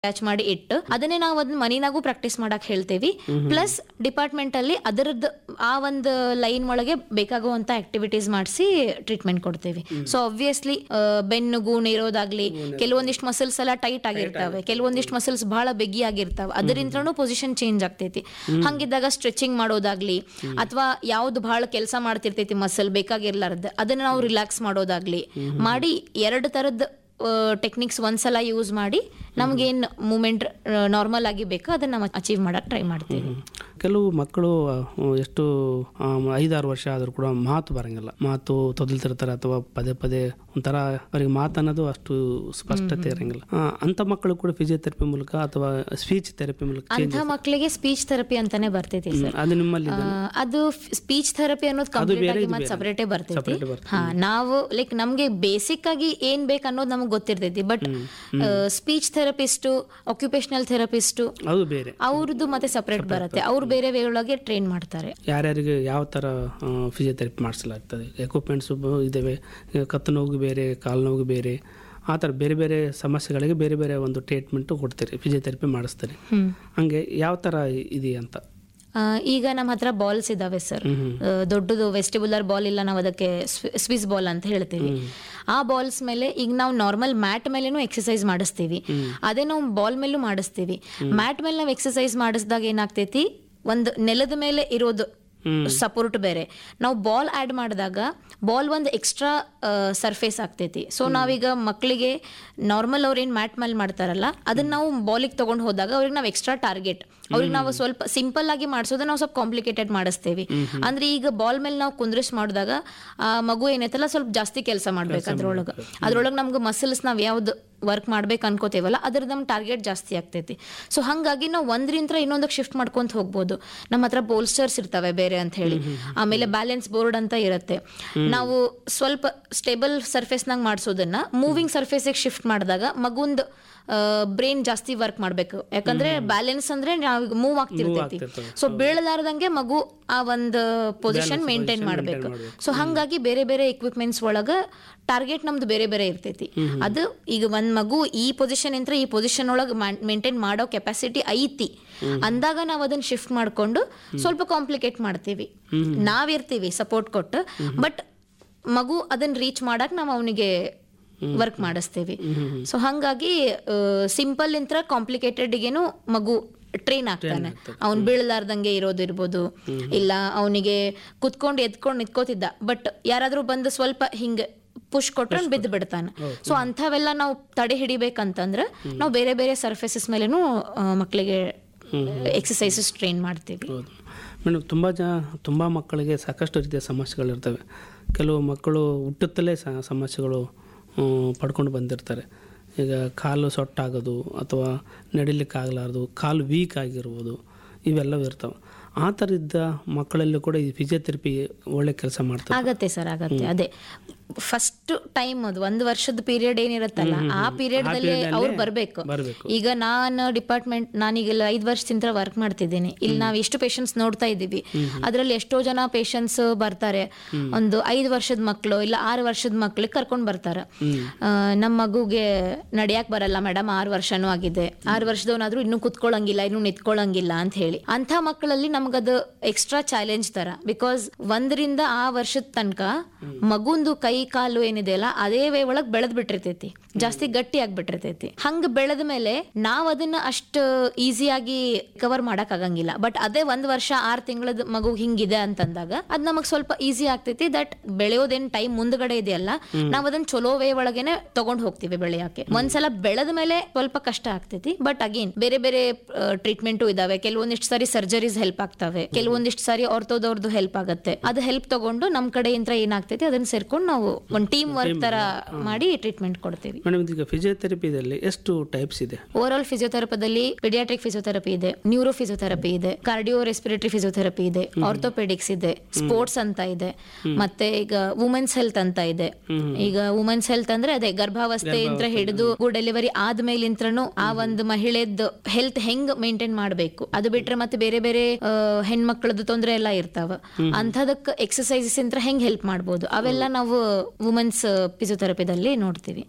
Attach ಮಾಡಿ ಇಟ್ಟು ಅದನ್ನೇ ನಾವು ಅದನ್ನ ಮನಿನಾಗೂ ಪ್ರಾಕ್ಟೀಸ್ ಮಾಡಕ್ ಹೇಳ್ತೇವಿ ಪ್ಲಸ್ ಡಿಪಾರ್ಟ್ಮೆಂಟ್ ಅಲ್ಲಿ ಅದರದ್ದು ಆ ಒಂದು ಲೈನ್ ಒಳಗೆ ಬೇಕಾಗುವಂತ ಆಕ್ಟಿವಿಟೀಸ್ ಮಾಡಿಸಿ ಟ್ರೀಟ್ಮೆಂಟ್ ಕೊಡ್ತೇವಿ ಸೊ ಆಬ್ವಿಯಸ್ಲಿ ಬೆನ್ನು ಗೂಣ್ ಇರೋದಾಗ್ಲಿ ಕೆಲವೊಂದಿಷ್ಟು ಮಸಲ್ಸ್ ಎಲ್ಲ ಟೈಟ್ ಆಗಿರ್ತಾವೆ ಕೆಲವೊಂದಿಷ್ಟು ಮಸಲ್ಸ್ ಬಹಳ ಬೆಗಿ ಆಗಿರ್ತಾವೆ ಅದರಿಂದನೂ ಪೊಸಿಷನ್ ಚೇಂಜ್ ಆಗ್ತೈತಿ ಹಂಗಿದ್ದಾಗ ಸ್ಟ್ರೆಚಿಂಗ್ ಮಾಡೋದಾಗ್ಲಿ ಅಥವಾ ಯಾವ್ದು ಬಹಳ ಕೆಲಸ ಮಾಡ್ತಿರ್ತೈತಿ ಮಸಲ್ ಬೇಕಾಗಿರ್ಲಾರ್ದ ಅದನ್ನ ನಾವು ರಿಲ್ಯಾಕ್ಸ್ ಮಾಡೋದಾಗ್ಲಿ ಮಾಡಿ ಎರಡು ತರದ್ ಟೆಕ್ನಿಕ್ಸ್ ಒಂದ್ಸಲ ಯೂಸ್ ಮಾಡಿ ನಮ್ಗೇನ್ ಮೂಮೆಂಟ್ ನಾರ್ಮಲ್ ಆಗಿ ಬೇಕೋ ಅದನ್ನ ನಾವು ಅಚೀವ್ ಮಾಡಕ್ ಟ್ರೈ ಮಾಡ್ತೀವಿ ಕೆಲವು ಮಕ್ಕಳು ಆ, ಎಷ್ಟು ಆ, ಐದಾರು ವರ್ಷ ಆದರೂ ಕೂಡ ಮಾತು ಬರಂಗಿಲ್ಲ ಮಾತು ತೊದಲ್ತಿರ್ತಾರೆ ಅಥವಾ ಪದೇ ಪದೇ ಒಂಥರ ಅವರಿಗೆ ಮಾತನ್ನೋದು ಅಷ್ಟು ಸ್ಪಷ್ಟತೆ ಇರಂಗಿಲ್ಲ ಆ, ಅಂಥ ಮಕ್ಕಳು ಕೂಡ ಫಿಸಿಯೋಥೆರಪಿ ಮೂಲಕ ಅಥವಾ ಸ್ಪೀಚ್ ಥೆರಪಿ ಮೂಲಕ ಚೇಂಜ್ ಅಂಥ ಮಕ್ಕಳಿಗೆ ಸ್ಪೀಚ್ ಥೆರಪಿ ಅಂತಾನೆ ಬರ್ತೈತಿ ಸರ್ ಅದು ನಿಮ್ಮಲ್ಲಿ ಆ, ಅದು ಸ್ಪೀಚ್ ಥೆರಪಿ ಅನ್ನೋದು ಕಂಪ್ಲೀಟ್ ಆಗಿ ಮತ್ತೆ ಸಪರೇಟೇ ಬರ್ತೈತಿ separate ಬರ್ತೈತಿ. ಹಾ ನಾವು ಲೈಕ್ ನಮ್ಗೆ ಬೇಸಿಕ್ ಆಗಿ ಏನ್ ಬೇಕು ಅನ್ನೋದು ನಮಗೆ ಗೊತ್ತಿರ್ತೈತಿ but speech therapist occupational therapist ಅದು ಬೇರೆ ಅವ್ರದ್ದು ಮತ್ತೆ ಸಪರೇಟ್ ಬರುತ್ತೆ ಅವ್ರು ಬೇರೆ ವೇ ಒಳಗೆ ಟ್ರೈನ್ ಮಾಡ್ತಾರೆ ಯಾರ್ಯಾರಿಗೆ ಯಾವ ಥರ ಫಿಸಿಯೋಥೆರಪಿ ಮಾಡಿಸಲಾಗ್ತದೆ ಎಕ್ವಿಪ್ಮೆಂಟ್ಸ್ ಇದ್ದಾವೆ ಈಗ ಕತ್ತು ನೋವು ಬೇರೆ ಕಾಲು ನೋವು ಬೇರೆ ಆ ಥರ ಬೇರೆ ಬೇರೆ ಸಮಸ್ಯೆಗಳಿಗೆ ಬೇರೆ ಬೇರೆ ಒಂದು ಟ್ರೀಟ್ಮೆಂಟು ಕೊಡ್ತೀರಿ ಫಿಸಿಯೋಥೆರಪಿ ಮಾಡಿಸ್ತಾರೆ ಹಂಗೆ ಯಾವ ಥರ ಇದೆ ಅಂತ ಆ, ಈಗ ನಮ್ಮ ಹತ್ರ ಬಾಲ್ಸ್ ಇದಾವೆ ಸರ್ ದೊಡ್ಡದು ವೆಸ್ಟಿಬುಲರ್ ಬಾಲ್ ಇಲ್ಲ ನಾವು ಅದಕ್ಕೆ ಸ್ವಿಸ್ ಬಾಲ್ ಅಂತ ಹೇಳ್ತೀವಿ ಆ ಬಾಲ್ಸ್ ಮೇಲೆ ಈಗ ನಾವು ನಾರ್ಮಲ್ ಮ್ಯಾಟ್ ಮೇಲೇನು ಎಕ್ಸಸೈಸ್ ಮಾಡಿಸ್ತೀವಿ ಅದೇ ನಾವು ಬಾಲ್ ಮೇಲೂ ಮಾಡಿಸ್ತೀವಿ ಮ್ಯಾಟ್ ಮೇಲೆ ನಾವು ಎಕ್ಸಸೈಸ್ ಮಾಡಿಸಿದಾಗ ಏನಾಗ್ತೈತಿ ಒಂದು ನೆಲದ ಮೇಲೆ ಇರೋದು ಸಪೋರ್ಟ್ ಬೇರೆ ನಾವು ಬಾಲ್ ಆ್ಯಡ್ ಮಾಡಿದಾಗ ಬಾಲ್ ಒಂದು ಎಕ್ಸ್ಟ್ರಾ ಸರ್ಫೇಸ್ ಆಗ್ತೈತಿ ಸೊ ನಾವೀಗ ಮಕ್ಕಳಿಗೆ ನಾರ್ಮಲ್ ಅವ್ರು ಏನು ಮ್ಯಾಟ್ ಮೇಲೆ ಮಾಡ್ತಾರಲ್ಲ ಅದನ್ನ ನಾವು ಬಾಲಿಗೆ ತೊಗೊಂಡು ಹೋದಾಗ ಅವ್ರಿಗೆ ನಾವು ಎಕ್ಸ್ಟ್ರಾ ಟಾರ್ಗೆಟ್ ಅವ್ರಿಗೆ ನಾವು ಸ್ವಲ್ಪ ಸಿಂಪಲ್ ಆಗಿ ಮಾಡಿಸೋದು ನಾವು ಸ್ವಲ್ಪ ಕಾಂಪ್ಲಿಕೇಟೆಡ್ ಮಾಡಿಸ್ತೇವೆ ಅಂದ್ರೆ ಈಗ ಬಾಲ್ ಮೇಲೆ ನಾವು ಕುಂದ್ರಿಸಿ ಮಾಡಿದಾಗ ಆ ಮಗು ಏನೈತಲ್ಲ ಸ್ವಲ್ಪ ಜಾಸ್ತಿ ಕೆಲಸ ಮಾಡ್ಬೇಕು ಅದ್ರೊಳಗೆ ಅದ್ರೊಳಗೆ ನಮ್ಗೆ ಮಸಲ್ಸ್ ನಾವು ಯಾವ್ದು ವರ್ಕ್ ಮಾಡ್ಬೇಕು ಅನ್ಕೋತೇವಲ್ಲ ಅದ್ರ ನಮ್ ಟಾರ್ಗೆಟ್ ಜಾಸ್ತಿ ಆಗ್ತೈತಿ ಸೊ ಹಂಗಾಗಿ ನಾವು ಒಂದ್ರಿಂದ ಇನ್ನೊಂದಕ್ಕೆ ಶಿಫ್ಟ್ ಮಾಡ್ಕೊಂತ ಹೋಗ್ಬೋದು ನಮ್ಮ ಹತ್ರ ಬೋಲ್ಸ್ಟರ್ಸ್ ಇರ್ತವೆ ಬೇರೆ ಅಂತ ಹೇಳಿ ಆಮೇಲೆ ಬ್ಯಾಲೆನ್ಸ್ ಬೋರ್ಡ್ ಅಂತ ಇರುತ್ತೆ ನಾವು ಸ್ವಲ್ಪ ಸ್ಟೇಬಲ್ ಸರ್ಫೇಸ್ನಾಗ ಮಾಡಿಸೋದನ್ನ ಮೂವಿಂಗ್ ಸರ್ಫೇಸಿಗೆ ಶಿಫ್ಟ್ ಮಾಡಿದಾಗ ಮಗುಂದ್ ಬ್ರೈನ್ ಜಾಸ್ತಿ ವರ್ಕ್ ಮಾಡ್ಬೇಕು ಯಾಕಂದ್ರೆ ಬ್ಯಾಲೆನ್ಸ್ ಅಂದ್ರೆ ನಾವು ಮೂವ್ ಆಗ್ತಿರ್ತೈತಿ ಸೊ ಬೀಳಲಾರ್ದಂಗೆ ಮಗು ಆ ಒಂದು ಪೊಸಿಷನ್ ಮೇಂಟೈನ್ ಮಾಡ್ಬೇಕು ಸೊ ಹಂಗಾಗಿ ಬೇರೆ ಬೇರೆ ಎಕ್ವಿಪ್ಮೆಂಟ್ಸ್ ಒಳಗ ಟಾರ್ಗೆಟ್ ನಮ್ದು ಬೇರೆ ಬೇರೆ ಇರ್ತೈತಿ ಅದು ಈಗ ಒಂದ್ ಮಗು ಈ ಪೊಸಿಷನ್ ಇಂತ್ರ ಈ ಪೊಸಿಷನ್ ಒಳಗೆ ಮೇಂಟೈನ್ ಮಾಡೋ ಕೆಪಾಸಿಟಿ ಐತಿ ಅಂದಾಗ ನಾವು ಅದನ್ನ ಶಿಫ್ಟ್ ಮಾಡ್ಕೊಂಡು ಸ್ವಲ್ಪ ಕಾಂಪ್ಲಿಕೇಟ್ ಮಾಡ್ತೀವಿ ನಾವಿರ್ತೀವಿ ಸಪೋರ್ಟ್ ಕೊಟ್ಟು ಬಟ್ ಮಗು ಅದನ್ನ ರೀಚ್ ಮಾಡಕ್ ನಾವು ಅವನಿಗೆ ವರ್ಕ್ ಮಾಡಿಸ್ತೀವಿ ಸೊ ಹಂಗಾಗಿ ಸಿಂಪಲ್ ಇಂತ್ರ ಕಾಂಪ್ಲಿಕೇಟೆಡ್ಗೇನು ಮಗು ಟ್ರೈನ್ ಆಗ್ತಾನೆ ಅವ್ನ್ ಬೀಳಲಾರ್ದಂಗೆ ಇರೋದು ಇರ್ಬೋದು ಇಲ್ಲ ಅವನಿಗೆ ಕುತ್ಕೊಂಡು ಎದ್ಕೊಂಡು ನಿಂತ್ಕೋತಿದ್ದ ಬಟ್ ಯಾರಾದ್ರೂ ಬಂದು ಸ್ವಲ್ಪ ಹಿಂಗೆ ಪುಷ್ ಕೊಟ್ರೆ ಬಿದ್ದು ಬಿಡ್ತಾನೆ ಸೊ ಅಂಥವೆಲ್ಲ ನಾವು ತಡೆ ಹಿಡಿಬೇಕಂತಂದ್ರೆ ನಾವು ಬೇರೆ ಬೇರೆ ಸರ್ಫೇಸಸ್ ಮೇಲೇನು ಮಕ್ಕಳಿಗೆ ಎಕ್ಸಸೈಸಸ್ ಟ್ರೈನ್ ಮಾಡ್ತೀವಿ ಹೌದು ಮೇಡಮ್ ತುಂಬ ಜನ ತುಂಬ ಮಕ್ಕಳಿಗೆ ಸಾಕಷ್ಟು ರೀತಿಯ ಸಮಸ್ಯೆಗಳಿರ್ತವೆ ಕೆಲವು ಮಕ್ಕಳು ಹುಟ್ಟುತ್ತಲೇ ಸ ಸಮಸ್ಯೆಗಳು ಹ್ಮ್, ಪಡ್ಕೊಂಡು ಬಂದಿರ್ತಾರೆ ಈಗ ಕಾಲು ಸೊಟ್ಟಾಗೋದು ಅಥವಾ ನಡಿಲಿಕ್ಕೆ ಆಗಲಾರ್ದು ಕಾಲು ವೀಕ್ ಆಗಿರ್ಬೋದು ಇವೆಲ್ಲವೂ ಇರ್ತವೆ ಆ ಥರ ಇದ್ದ ಮಕ್ಕಳಲ್ಲೂ ಕೂಡ ಈ ಫಿಸಿಯೋಥೆರಪಿ ಒಳ್ಳೆ ಕೆಲಸ ಮಾಡ್ತಾರೆ ಆಗತ್ತೆ ಸರ್ ಆಗತ್ತೆ ಅದೇ ಫಸ್ಟ್ ಟೈಮ್ ಅದು ಒಂದು ವರ್ಷದ ಪೀರಿಯಡ್ ಏನಿರುತ್ತಲ್ಲ ಆ ಪೀರಿಯಡ್ ದಲ್ಲಿ ಅವ್ರು ಬರ್ಬೇಕು ಬರಬೇಕು ಈಗ ನಾನು ಡಿಪಾರ್ಟ್ಮೆಂಟ್ ನಾನೀಗೆಲ್ಲ ಐದು ವರ್ಷದಿಂದ ವರ್ಕ್ ಮಾಡ್ತಿದ್ದೀನಿ ಇಲ್ಲಿ ನಾವು ಎಷ್ಟು ಪೇಷಂಟ್ಸ್ ನೋಡ್ತಾ ಇದ್ದೀವಿ ಅದರಲ್ಲಿ ಎಷ್ಟೋ ಜನ ಪೇಷಂಟ್ಸ್ ಬರ್ತಾರೆ ಒಂದು ಐದು ವರ್ಷದ ಮಕ್ಕಳು ಇಲ್ಲ ಆರು ವರ್ಷದ ಮಕ್ಳಿಗೆ ಕರ್ಕೊಂಡು ಬರ್ತಾರೆ ಆ, ನಮ್ಮ ಮಗುಗೆ ನಡಿಯಾಕ್ ಬರಲ್ಲ ಮೇಡಮ್ ಆರು ವರ್ಷನೂ ಆಗಿದೆ ಆರು ವರ್ಷದವನಾದ್ರೂ ಇನ್ನೂ ಕುತ್ಕೊಳ್ಳಂಗಿಲ್ಲ ಇನ್ನೂ ನಿಂತ್ಕೊಳ್ಳಂಗಿಲ್ಲ ಅಂತ ಹೇಳಿ ಅಂತ ಮಕ್ಕಳಲ್ಲಿ ನಮ್ಗದು ಎಕ್ಸ್ಟ್ರಾ ಚಾಲೆಂಜ್ ತರ ಬಿಕಾಸ್ ಒಂದರಿಂದ ಆ ವರ್ಷದ ತನಕ ಮಗುಂದು ಕೈ ಕಾಲು ಏನಿದೆಯಲ್ಲ ಅದೇ ವೇ ಒಳಗ್ ಬೆಳೆದ್ ಬಿಟ್ಟಿರ್ತೈತಿ ಜಾಸ್ತಿ ಗಟ್ಟಿ ಆಗ್ಬಿಟ್ಟಿರ್ತೈತಿ ಹಂಗ ಬೆಳೆದ ಮೇಲೆ ನಾವ್ ಅದನ್ನ ಅಷ್ಟು ಈಸಿಯಾಗಿ ಕವರ್ ಮಾಡಕ್ ಆಗಂಗಿಲ್ಲ ಬಟ್ ಅದೇ ಒಂದ್ ವರ್ಷ ಆರ್ ತಿಂಗಳದ ಮಗು ಹಿಂಗಿದೆ ಅಂತಂದಾಗ ಅದ್ ನಮಗ್ ಸ್ವಲ್ಪ ಈಸಿ ಆಗ್ತೈತಿ ದಟ್ ಬೆಳೆಯೋದೇನ್ ಟೈಮ್ ಮುಂದ್ಗಡೆ ಇದೆಯಲ್ಲ ನಾವ್ ಅದನ್ನ ಚಲೋ ವೇ ಒಳಗೇನೆ ತಗೊಂಡ್ ಹೋಗ್ತೀವಿ ಬೆಳೆಯಕ್ಕೆ ಒಂದ್ಸಲ ಬೆಳೆದ ಮೇಲೆ ಸ್ವಲ್ಪ ಕಷ್ಟ ಆಗ್ತೈತಿ ಬಟ್ ಅಗೇನ್ ಬೇರೆ ಬೇರೆ ಟ್ರೀಟ್ಮೆಂಟು ಇದಾವೆ ಕೆಲವೊಂದಿಷ್ಟು ಸಾರಿ ಸರ್ಜರೀಸ್ ಹೆಲ್ಪ್ ಆಗ್ತವೆ ಕೆಲವೊಂದಿಷ್ಟು ಸಾರಿ ಆರ್ಥೋದವ್ರದ್ದು ಹೆಲ್ಪ್ ಆಗುತ್ತೆ ಅದು ಹೆಲ್ಪ್ ತಗೊಂಡು ನಮ್ ಕಡೆಯಿಂದ ಏನಾಗ್ತೈತಿ ಅದನ್ನ ಸೇರ್ಕೊಂಡು ನಾವು ಒಂದ್ ಟೀಮ್ ವರ್ಕ್ ತರ ಮಾಡಿ ಟ್ರೀಟ್ಮೆಂಟ್ ಕೊಡ್ತೀವಿ ಮೇಡಮ್ ಈಗ ಫಿಸಿಯೋಥೆರಪಿದಲ್ಲಿ ಎಷ್ಟು ಟೈಪ್ಸ್ ಇದೆ ಓವರ್ ಆಲ್ ಫಿಸಿಯೋಥೆರಪಿದಲ್ಲಿ ಪಿಡಿಯಾಟ್ರಿಕ್ ಫಿಸಿಯೋಥೆರಪಿ ಇದೆ ನ್ಯೂರೋ ಫಿಸಿಯೋಥೆರಪಿ ಇದೆ ಕಾರ್ಡಿಯೋ ರೆಸ್ಪಿರೇಟರಿ ಫಿಸಿಯೋಥೆರಪಿ ಇದೆ ಆರ್ಥೋಪೆಡಿಕ್ಸ್ ಇದೆ ಸ್ಪೋರ್ಟ್ಸ್ ಅಂತ ಇದೆ ಮತ್ತೆ ಈಗ ವುಮೆನ್ಸ್ ಹೆಲ್ತ್ ಅಂತ ಇದೆ ಈಗ ವುಮೆನ್ಸ್ ಹೆಲ್ತ್ ಅಂದ್ರೆ ಅದೇ ಗರ್ಭಾವಸ್ಥೆಯಿಂದ ಹಿಡಿದು ಡೆಲಿವರಿ ಆದ್ಮೇಲಿಂತ್ರನು ಆ ಒಂದು ಮಹಿಳೆದ್ ಹೆಲ್ತ್ ಹೆಂಗ್ ಮೇಂಟೈನ್ ಮಾಡಬೇಕು ಅದು ಬಿಟ್ರೆ ಮತ್ತೆ ಬೇರೆ ಬೇರೆ ಆ, ಹೆಣ್ಮಕ್ಳದ್ದು ತೊಂದರೆ ಎಲ್ಲ ಇರ್ತಾವ ಅಂಥದಕ್ ಎಕ್ಸಸೈಸಸ್ ಇಂತ್ರ ಹೆಂಗ್ ಹೆಲ್ಪ್ ಮಾಡ್ಬೋದು ಅವೆಲ್ಲ ನಾವು ವುಮೆನ್ಸ್ ಫಿಸಿಯೋಥೆರಪಿದಲ್ಲಿ ನೋಡ್ತೀವಿ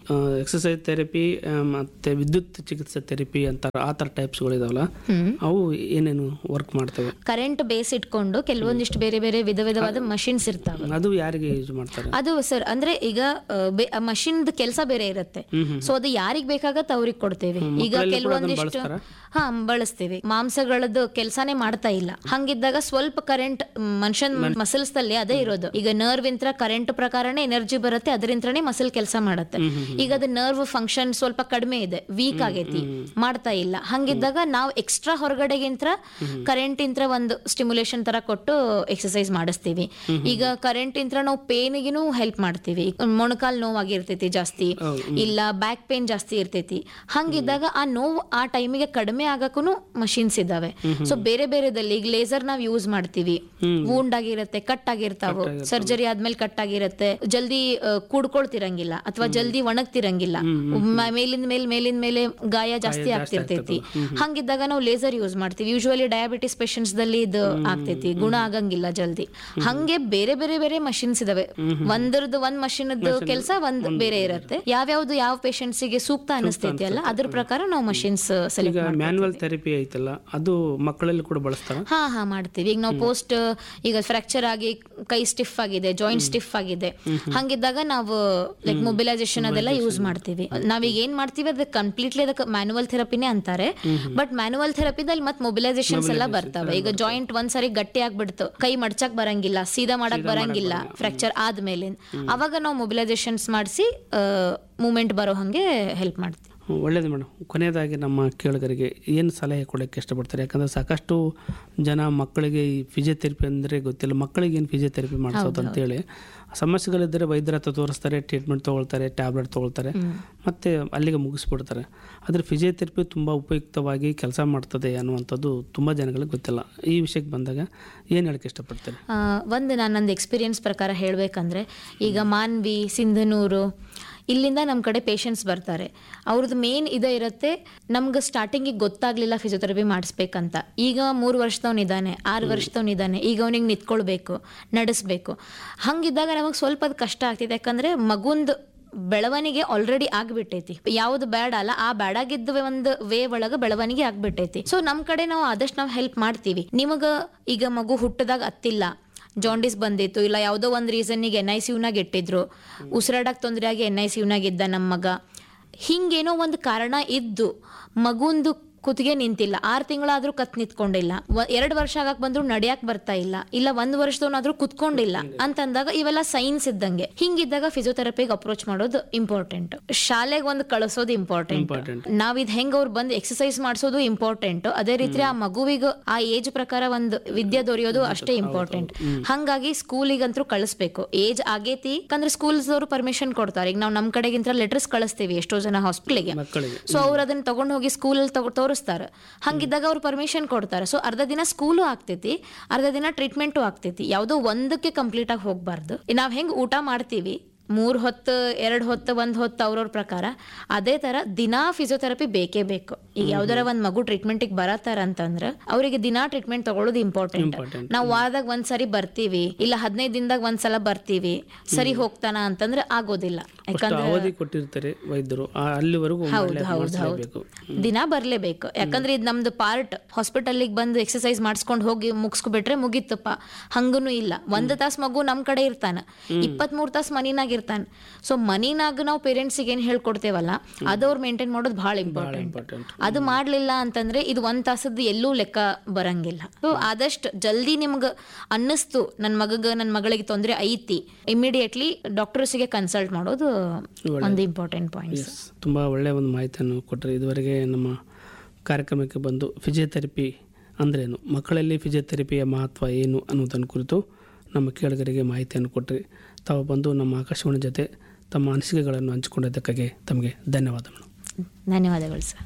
ಎಕ್ಸಸೈಸ್ ಥೆರಪಿ ಮತ್ತು ವಿದ್ಯುತ್ ಚಿಕಿತ್ಸೆ ಥೆರಪಿ ಅಂತಾರೆ ಆ ಥರ ಟೈಪ್ಸ್ಗಳು ಇದಾವಲ್ಲ ಅವು ಏನೇನು ವರ್ಕ್ ಮಾಡ್ತವೆ ಕರೆಂಟ್ ಬೇಸ್ ಇಟ್ಕೊಂಡು ಕೆಲವೊಂದಿಷ್ಟು ಬೇರೆ ಬೇರೆ ವಿಧ ವಿಧವಾದ ಮಷಿನ್ಸ್ ಇರ್ತಾವೆ ಅದು ಯಾರಿಗೆ ಯೂಸ್ ಮಾಡ್ತಾರೆ ಅದು ಸರ್ ಅಂದ್ರೆ ಈಗ ಮಷಿನ್ ಕೆಲಸ ಬೇರೆ ಇರುತ್ತೆ ಸೊ ಅದು ಯಾರಿಗ್ ಬೇಕಾಗತ್ತೆ ಅವ್ರಿಗೆ ಕೊಡ್ತೇವೆ ಈಗ ಕೆಲವೊಂದಿಷ್ಟು ಹಾ ಬಳಸ್ತೀವಿ ಮಾಂಸಗಳದ್ದು ಕೆಲಸನೇ ಮಾಡ್ತಾ ಇಲ್ಲ ಹಂಗಿದ್ದಾಗ ಸ್ವಲ್ಪ ಕರೆಂಟ್ ಮನುಷ್ಯನ್ ಮಸಲ್ಸ್ ದಲ್ಲಿ ಅದೇ ಇರೋದು ಈಗ ನರ್ವ್ ಇಂತ್ರ ಕರೆಂಟ್ ಪ್ರಕಾರನೇ ಎನರ್ಜಿ ಬರುತ್ತೆ ಅದರಿಂತ್ರನೇ ಮಸಲ್ ಕೆಲಸ ಮಾಡುತ್ತೆ ಈಗ ಅದು ನರ್ವ್ ಫಂಕ್ಷನ್ ಸ್ವಲ್ಪ ಕಡಿಮೆ ಇದೆ ವೀಕ್ ಆಗೈತಿ ಮಾಡ್ತಾ ಇಲ್ಲ ಹಂಗಿದ್ದಾಗ ನಾವು ಎಕ್ಸ್ಟ್ರಾ ಹೊರಗಡೆಗಿಂತ ಕರೆಂಟ್ ಇಂತ್ರ ಒಂದು ಸ್ಟಿಮ್ಯುಲೇಷನ್ ತರ ಕೊಟ್ಟು ಎಕ್ಸಸೈಸ್ ಮಾಡಿಸ್ತೀವಿ ಈಗ ಕರೆಂಟ್ ಇಂತ್ರ ನಾವು ಪೇನಿಗೂ ಹೆಲ್ಪ್ ಮಾಡ್ತೀವಿ ಮೊಣಕಾಲ್ ನೋವಾಗಿರ್ತೈತಿ ಜಾಸ್ತಿ ಇಲ್ಲ ಬ್ಯಾಕ್ ಪೇನ್ ಜಾಸ್ತಿ ಇರ್ತೈತಿ ಹಂಗಿದ್ದಾಗ ಆ ನೋವು ಆ ಟೈಮಿಗೆ ಕಡಿಮೆ ಆಗಕ್ಕೂ ಮಷಿನ್ಸ್ ಇದಾವೆ ಸೊ ಬೇರೆ ಬೇರೆದಲ್ಲಿ ಈಗ ಲೇಸರ್ ನಾವ್ ಯೂಸ್ ಮಾಡ್ತೀವಿ ವೂಂಡ್ ಆಗಿರುತ್ತೆ ಕಟ್ ಆಗಿರ್ತಾವ ಸರ್ಜರಿ ಆದ್ಮೇಲೆ ಕಟ್ ಆಗಿರುತ್ತೆ ಜಲ್ದಿ ಆ, ಕೂಡ್ಕೊಳ್ತಿರಂಗಿಲ್ಲ ಅಥವಾ ಜಲ್ದಿ ಒಣಗ್ತಿರಂಗಿಲ್ಲ ಮ- ಮೇಲಿಂದ ಮೇಲೆ ಮೇಲಿಂದ ಮೇಲೆ ಗಾಯ ಜಾಸ್ತಿ ಆಗ್ತಿರ್ತೈತಿ ಹಂಗಿದ್ದಾಗ ನಾವು ಲೇಸರ್ ಯೂಸ್ ಮಾಡ್ತೀವಿ ಯೂಶುವಲಿ ಡಯಾಬಿಟಿಸ್ ಪೇಷಂಟ್ಸ್ ದಲ್ಲಿ ಇದು ಆಗ್ತೈತಿ ಗುಣ ಆಗಂಗಿಲ್ಲ ಜಲ್ದಿ ಹಂಗೆ ಬೇರೆ ಬೇರೆ ಬೇರೆ ಮಷಿನ್ಸ್ ಇದಾವೆ ಒಂದ್ರದ್ದು ಒಂದ್ ಮಷಿನ್ ಕೆಲಸ ಒಂದ್ ಬೇರೆ ಇರುತ್ತೆ ಯಾವ್ಯಾವ್ದು ಯಾವ ಪೇಷಂಟ್ಸ್ ಗೆ ಸೂಕ್ತ ಅನಿಸ್ತೈತಿ ಅಲ್ಲ ಅದ್ರ ಪ್ರಕಾರ ನಾವು ಮಷಿನ್ಸ್ ಸೆಲೆಕ್ಟ್ ಈಗ ಮ್ಯಾನ್ಯುವಲ್ ಥೆರಪಿ ಐತಲ್ಲ ಅದು ಮಕ್ಕಳಲ್ಲಿ ಕೂಡ ಬಳಸ್ತಾರ ಹಾ ಹಾ ಮಾಡ್ತೀವಿ ಈಗ ನಾವು ಪೋಸ್ಟ್ ಈಗ ಫ್ರಾಕ್ಚರ್ ಆಗಿ ಕೈ ಸ್ಟಿಫ್ ಆಗಿದೆ ಜಾಯಿಂಟ್ ಸ್ಟಿಫ್ ಆಗಿದೆ ಹಂಗಿದ್ದಾಗ ನಾವು ಲೈಕ್ ಮೊಬಿಲೈಸೇಷನ್ ಅದೆಲ್ಲ ಯೂಸ್ ಮಾಡ್ತೀವಿ ನಾವೀಗ ಏನ್ ಮಾಡ್ತೀವಿ ಅದು ಕಂಪ್ಲೀಟ್ಲಿ ಅದಕ್ಕೆ ಮ್ಯಾನುವಲ್ ಥೆರಪಿನೇ ಅಂತಾರೆ ಬಟ್ ಮ್ಯಾನುವಲ್ ಥೆರಪಿದಲ್ಲಿ ಮತ್ತೆ ಮೊಬಿಲೈಸೇಷನ್ಸ್ ಎಲ್ಲ ಬರ್ತವೆ ಈಗ ಜಾಯಿಂಟ್ ಒಂದ್ಸರಿ ಗಟ್ಟಿ ಆಗ್ಬಿಡ್ತು ಕೈ ಮಡ್ಚಕ್ ಬರಂಗಿಲ್ಲ ಸೀದಾ ಮಾಡಕ್ ಬರಂಗಿಲ್ಲ ಫ್ರಾಕ್ಚರ್ ಆದ್ಮೇಲೆ ಅವಾಗ ನಾವು ಮೊಬಿಲೈಸೇಷನ್ಸ್ ಮಾಡಿಸಿ ಮೂಮೆಂಟ್ ಬರೋ ಹಂಗೆ ಹೆಲ್ಪ್ ಮಾಡ್ತೀವಿ ಒಳ್ಳೇದು ಮೇಡಮ್ ಕೊನೆಯದಾಗಿ ನಮ್ಮ ಕೇಳುಗರಿಗೆ ಏನು ಸಲಹೆ ಕೊಡೋಕ್ಕೆ ಇಷ್ಟಪಡ್ತಾರೆ ಯಾಕಂದರೆ ಸಾಕಷ್ಟು ಜನ ಮಕ್ಕಳಿಗೆ ಈ ಫಿಸಿಯೋಥೆರಪಿ ಅಂದರೆ ಗೊತ್ತಿಲ್ಲ ಮಕ್ಕಳಿಗೆ ಏನು ಫಿಸಿಯೋಥೆರಪಿ ಮಾಡಿಸೋದು ಅಂತೇಳಿ ಸಮಸ್ಯೆಗಳಿದ್ದರೆ ವೈದ್ಯರ ಹತ್ರ ತೋರಿಸ್ತಾರೆ ಟ್ರೀಟ್ಮೆಂಟ್ ತೊಗೊಳ್ತಾರೆ ಟ್ಯಾಬ್ಲೆಟ್ ತೊಗೊಳ್ತಾರೆ ಮತ್ತು ಅಲ್ಲಿಗೆ ಮುಗಿಸ್ಬಿಡ್ತಾರೆ ಆದರೆ ಫಿಸಿಯೋಥೆರಪಿ ತುಂಬ ಉಪಯುಕ್ತವಾಗಿ ಕೆಲಸ ಮಾಡ್ತದೆ ಅನ್ನುವಂಥದ್ದು ತುಂಬ ಜನಗಳಿಗೆ ಗೊತ್ತಿಲ್ಲ ಈ ವಿಷಯಕ್ಕೆ ಬಂದಾಗ ಏನು ಹೇಳಕ್ಕೆ ಇಷ್ಟಪಡ್ತಾರೆ ಆ, ಒಂದು ನಾನು ನಂದು ಎಕ್ಸ್ಪೀರಿಯನ್ಸ್ ಪ್ರಕಾರ ಹೇಳಬೇಕಂದ್ರೆ ಈಗ ಮಾನ್ವಿ ಸಿಂಧನೂರು ಇಲ್ಲಿಂದ ನಮ್ಮ ಕಡೆ ಪೇಷಂಟ್ಸ್ ಬರ್ತಾರೆ ಅವ್ರದ್ದು ಮೇನ್ ಇದೇ ಇರುತ್ತೆ ನಮ್ಗೆ ಸ್ಟಾರ್ಟಿಂಗಿಗೆ ಗೊತ್ತಾಗ್ಲಿಲ್ಲ ಫಿಸಿಯೋಥೆರಪಿ ಮಾಡಿಸ್ಬೇಕಂತ ಈಗ ಮೂರು ವರ್ಷದವನಿದ್ದಾನೆ ಆರು ವರ್ಷದವನಿದ್ದಾನೆ ಈಗ ಅವನಿಗೆ ನಿಂತ್ಕೊಳ್ಬೇಕು ನಡೆಸ್ಬೇಕು ಹಂಗಿದ್ದಾಗ ನಮಗೆ ಸ್ವಲ್ಪ ಅದು ಕಷ್ಟ ಆಗ್ತಿದೆ ಯಾಕಂದರೆ ಮಗುಂದು ಬೆಳವಣಿಗೆ ಆಲ್ರೆಡಿ ಆಗ್ಬಿಟ್ಟೈತಿ ಯಾವ್ದು ಬೇಡ ಅಲ್ಲ ಆ ಬೇಡಾಗಿದ್ದ ಒಂದು ವೇ ಒಳಗ ಬೆಳವಣಿಗೆ ಆಗ್ಬಿಟ್ಟೈತಿ ಸೊ ನಮ್ ಕಡೆ ನಾವು ಆದಷ್ಟು ನಾವು ಹೆಲ್ಪ್ ಮಾಡ್ತೀವಿ ನಿಮಗ ಈಗ ಮಗು ಹುಟ್ಟದಾಗ ಅತ್ತಿಲ್ಲ ಜಾಂಡಿಸ್ ಬಂದಿತ್ತು ಇಲ್ಲ ಯಾವುದೋ ಒಂದು ರೀಸನ್ನಿಗೆ ಎನ್ ಐ ಸಿ ಯುನಾಗ ಇಟ್ಟಿದ್ರು ಉಸಿರಾಡಕ್ ತೊಂದರೆ ಆಗಿ ಎನ್ ಐ ಸಿ ಯುನಾಗ ಇದ್ದ ನಮ್ಮ ಮಗ ಹಿಂಗೇನೋ ಒಂದು ಕಾರಣ ಇದ್ದು ಮಗುಂದು ಕುತ್ತಿಗೆ ನಿಂತಿಲ್ಲ ಆರು ತಿಂಗಳಾದ್ರೂ ಕತ್ ನಿಂತ್ಕೊಂಡಿಲ್ಲ ಎರಡು ವರ್ಷ ಆಗಕ್ ಬಂದ್ರು ನಡಿಯಕ್ ಬರ್ತಾ ಇಲ್ಲ ಇಲ್ಲ ಒಂದ್ ವರ್ಷದವನಾದ್ರೂ ಕುತ್ಕೊಂಡಿಲ್ಲ ಅಂತಂದಾಗ ಇವೆಲ್ಲ ಸೈನ್ಸ್ ಇದ್ದಂಗೆ ಹಿಂಗಿದ್ದಾಗ ಫಿಸಿಯೋಥೆರಪಿಗೆ ಅಪ್ರೋಚ್ ಮಾಡೋದು ಇಂಪಾರ್ಟೆಂಟ್ ಶಾಲೆಗೆ ಒಂದು ಕಳಿಸೋದು ಇಂಪಾರ್ಟೆಂಟ್ Important. ನಾವ್ ಇದ್ ಹೆಂಗ್ ಅವ್ರು ಬಂದು ಎಕ್ಸಸೈಸ್ ಮಾಡಿಸೋದು ಇಂಪಾರ್ಟೆಂಟ್ ಅದೇ ರೀತಿ ಆ ಮಗುವಿಗೆ ಆ ಏಜ್ ಪ್ರಕಾರ ಒಂದು ವಿದ್ಯೆ ದೊರೆಯೋದು ಅಷ್ಟೇ ಇಂಪಾರ್ಟೆಂಟ್ ಹಂಗಾಗಿ ಸ್ಕೂಲಿಗಂತೂ ಕಳಿಸ್ಬೇಕು ಏಜ್ ಆಗೇತಿ ಯಾಕಂದ್ರೆ ಸ್ಕೂಲ್ಸ್ ಅವರು ಪರ್ಮಿಷನ್ ಕೊಡ್ತಾರೆ ಈಗ ನಾವು ನಮ್ ಕಡೆಗಿಂತ ಲೆಟರ್ಸ್ ಕಳಿಸ್ತೀವಿ ಎಷ್ಟೋ ಜನ ಹಾಸ್ಪಿಟಲ್ಗೆ ಮಕ್ಕಳಿಗೆ ಸೊ ಅವ್ರು ಅದನ್ನ ತಗೊಂಡು ಹೋಗಿ ಸ್ಕೂಲಲ್ಲಿ ತಗೋ ತೋರಿಸ್ತಾರೆ ಹಂಗಿದ್ದಾಗ ಅವ್ರು ಪರ್ಮಿಷನ್ ಕೊಡ್ತಾರೆ ಸೊ ಅರ್ಧ ದಿನ ಸ್ಕೂಲು ಆಗ್ತೈತಿ ಅರ್ಧ ದಿನ ಟ್ರೀಟ್ಮೆಂಟು ಆಗ್ತೈತಿ ಯಾವುದೋ ಒಂದಕ್ಕೆ ಕಂಪ್ಲೀಟ್ ಆಗಿ ಹೋಗ್ಬಾರ್ದು ನಾವ್ ಹೆಂಗ್ ಊಟ ಮಾಡ್ತೀವಿ ಮೂರ್ ಹೊತ್ತು ಎರಡು ಹೊತ್ತು ಒಂದ್ ಹೊತ್ತು ಅವ್ರವ್ರ ಪ್ರಕಾರ ಅದೇ ತರ ದಿನಾ ಫಿಸಿಯೋಥೆರಪಿ ಬೇಕೇ ಬೇಕು ಈಗ ಯಾವ್ದಾರ ಒಂದ್ ಮಗು ಟ್ರೀಟ್ಮೆಂಟಿಗೆ ಬರತ್ತಾರ ಅಂತಂದ್ರ ಅವರಿಗೆ ದಿನಾ ಟ್ರೀಟ್ಮೆಂಟ್ ತಗೊಳ್ಳೋದು ಇಂಪಾರ್ಟೆಂಟ್ Important. ನಾವು ವಾರದಾಗ ಒಂದ್ಸರಿ ಬರ್ತೀವಿ ಇಲ್ಲ ಹದಿನೈದು ದಿನದಾಗ ಒಂದ್ಸಲ ಬರ್ತೀವಿ ಸರಿ ಹೋಗ್ತಾನ ಅಂತಂದ್ರೆ ಆಗೋದಿಲ್ಲ ಅಷ್ಟು ಯಾಕಂದ್ರೆ ಅವಧಿ ಕೊಟ್ಟಿರ್ತಾರೆ ವೈದ್ಯರು ಆ ಅಲ್ಲಿವರೆಗೂ ಹೌದು ಹೌದು ಹೌದು ಮಾಡಿಸಲೇಬೇಕು ದಿನ ಬರ್ಲೇಬೇಕು ಯಾಕಂದ್ರೆ ಇದು ನಮ್ದು ಪಾರ್ಟ್ ಹಾಸ್ಪಿಟಲ್ಗೆ ಬಂದು ಎಕ್ಸಸೈಸ್ ಮಾಡಿಸ್ಕೊಂಡು ಹೋಗಿ ಮುಗಿಸ್ಕೊಬಿಟ್ರೆ ಮುಗೀತಪ್ಪ ಹಂಗೂನು ಇಲ್ಲ ಒಂದು ತಾಸು ಮಗು ನಮ್ ಕಡೆ ಇರ್ತಾನ ಇಪ್ಪತ್ಮೂರು ತಾಸು ಮನಿನಾಗ ಇರ್ತಾನ ಸೊ ಮನಿನಾಗ ನಾವು ಪೇರೆಂಟ್ಸಿಗೆ ಏನ್ ಹೇಳ್ಕೊಡ್ತೇವಲ್ಲ ಅದು ಅವ್ರು ಮೇಂಟೈನ್ ಮಾಡೋದು ಬಹಳ ಇಂಪಾರ್ಟೆಂಟ್ ಇಂಪಾರ್ಟೆಂಟ್ ಅದು ಮಾಡ್ಲಿಲ್ಲ ಅಂತಂದ್ರೆ ಇದು ಒಂದ್ ತಾಸದ್ದು ಎಲ್ಲೂ ಲೆಕ್ಕ ಬರಂಗಿಲ್ಲ ಸೊ ಆದಷ್ಟು ಜಲ್ದಿ ನಿಮ್ಗೆ ಅನ್ನಿಸ್ತು ನನ್ನ ಮಗಗ ನನ್ನ ಮಗಳಿಗೆ ತೊಂದರೆ ಐತಿ ಇಮಿಡಿಯೇಟ್ಲಿ ಡಾಕ್ಟರ್ಸಿಗೆ ಕನ್ಸಲ್ಟ್ ಮಾಡೋದು ಒಂದು ಇಂಪಾರ್ಟೆಂಟ್ ಪಾಯಿಂಟ್ ಎಸ್ ತುಂಬ ಒಳ್ಳೆಯ ಒಂದು ಮಾಹಿತಿಯನ್ನು ಕೊಟ್ಟರೆ ಇದುವರೆಗೆ ನಮ್ಮ ಕಾರ್ಯಕ್ರಮಕ್ಕೆ ಬಂದು ಫಿಸಿಯೋಥೆರಪಿ ಅಂದ್ರೇನು ಮಕ್ಕಳಲ್ಲಿ ಫಿಸಿಯೋಥೆರಪಿಯ ಮಹತ್ವ ಏನು ಅನ್ನೋದನ್ನು ಕುರಿತು ನಮ್ಮ ಕೇಳುಗರಿಗೆ ಮಾಹಿತಿಯನ್ನು ಕೊಟ್ಟರೆ ತಾವು ಬಂದು ನಮ್ಮ ಆಕಾಶವಾಣಿ ಜೊತೆ ತಮ್ಮ ಅನಿಸಿಕೆಗಳನ್ನು ಹಂಚಿಕೊಂಡಿದ್ದಕ್ಕಾಗಿ ತಮಗೆ ಧನ್ಯವಾದಗಳು ಧನ್ಯವಾದಗಳು ಸರ್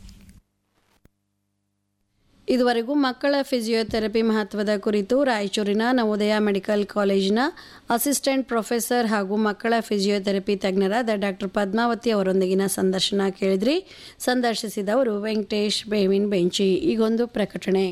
ಇದುವರೆಗೂ ಮಕ್ಕಳ ಫಿಸಿಯೋಥೆರಪಿ ಮಹತ್ವದ ಕುರಿತು ರಾಯಚೂರಿನ ನವೋದಯ ಮೆಡಿಕಲ್ ಕಾಲೇಜಿನ ಅಸಿಸ್ಟೆಂಟ್ ಪ್ರೊಫೆಸರ್ ಹಾಗೂ ಮಕ್ಕಳ ಫಿಸಿಯೋಥೆರಪಿ ತಜ್ಞರಾದ ಡಾಕ್ಟರ್ ಪದ್ಮಾವತಿ ಅವರೊಂದಿಗಿನ ಸಂದರ್ಶನ ಕೇಳಿದ್ರಿ ಸಂದರ್ಶಿಸಿದವರು ವೆಂಕಟೇಶ್ ಬೇವಿನ್ ಬೆಂಚಿ ಈಗೊಂದು ಪ್ರಕಟಣೆ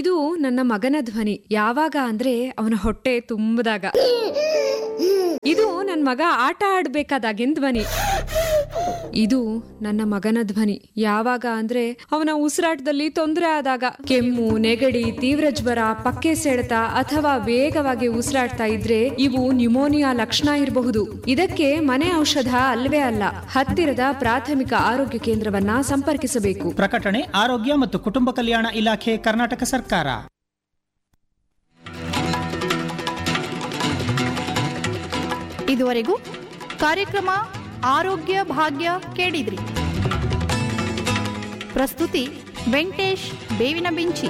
ಇದು ನನ್ನ ಮಗನ ಧ್ವನಿ ಯಾವಾಗ ಅಂದ್ರೆ ಅವನ ಹೊಟ್ಟೆ ತುಂಬದಾಗ ಇದು ನನ್ನ ಮಗ ಆಟ ಆಡ್ಬೇಕಾದಾಗಿನ ಧ್ವನಿ ಇದು ನನ್ನ ಮಗನ ಧ್ವನಿ ಯಾವಾಗ ಅಂದ್ರೆ ಅವನ ಉಸಿರಾಟದಲ್ಲಿ ತೊಂದರೆ ಆದಾಗ ಕೆಮ್ಮು ನೆಗಡಿ ತೀವ್ರ ಜ್ವರ ಪಕ್ಕೆ ಸೆಳೆತ ಅಥವಾ ವೇಗವಾಗಿ ಉಸಿರಾಡ್ತಾ ಇದ್ರೆ ಇವು ನ್ಯುಮೋನಿಯಾ ಲಕ್ಷಣ ಇರಬಹುದು ಇದಕ್ಕೆ ಮನೆ ಔಷಧ ಅಲ್ವೇ ಅಲ್ಲ ಹತ್ತಿರದ ಪ್ರಾಥಮಿಕ ಆರೋಗ್ಯ ಕೇಂದ್ರವನ್ನ ಸಂಪರ್ಕಿಸಬೇಕು ಪ್ರಕಟಣೆ ಆರೋಗ್ಯ ಮತ್ತು ಕುಟುಂಬ ಕಲ್ಯಾಣ ಇಲಾಖೆ ಕರ್ನಾಟಕ ಸರ್ಕಾರ ಇದುವರೆಗೂ ಕಾರ್ಯಕ್ರಮ ಆರೋಗ್ಯ ಭಾಗ್ಯ ಕೇಳಿದ್ರಿ ಪ್ರಸ್ತುತಿ ವೆಂಕಟೇಶ್ ಬೇವಿನ ಬಿಂಚಿ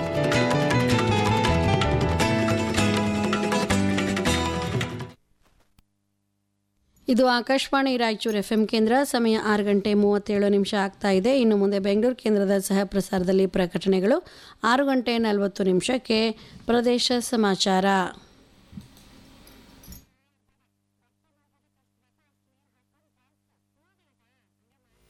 ಇದು ಆಕಾಶವಾಣಿ ರಾಯಚೂರು ಎಫ್ ಎಂ ಕೇಂದ್ರ ಸಮಯ ಆರು ಗಂಟೆ ಮೂವತ್ತೇಳು ನಿಮಿಷ ಆಗ್ತಾ ಇದೆ ಇನ್ನು ಮುಂದೆ ಬೆಂಗಳೂರು ಕೇಂದ್ರದ ಸಹ ಪ್ರಸಾರದಲ್ಲಿ ಪ್ರಕಟಣೆಗಳು ಆರು ಗಂಟೆ ನಲವತ್ತು ನಿಮಿಷಕ್ಕೆ ಪ್ರದೇಶ ಸಮಾಚಾರ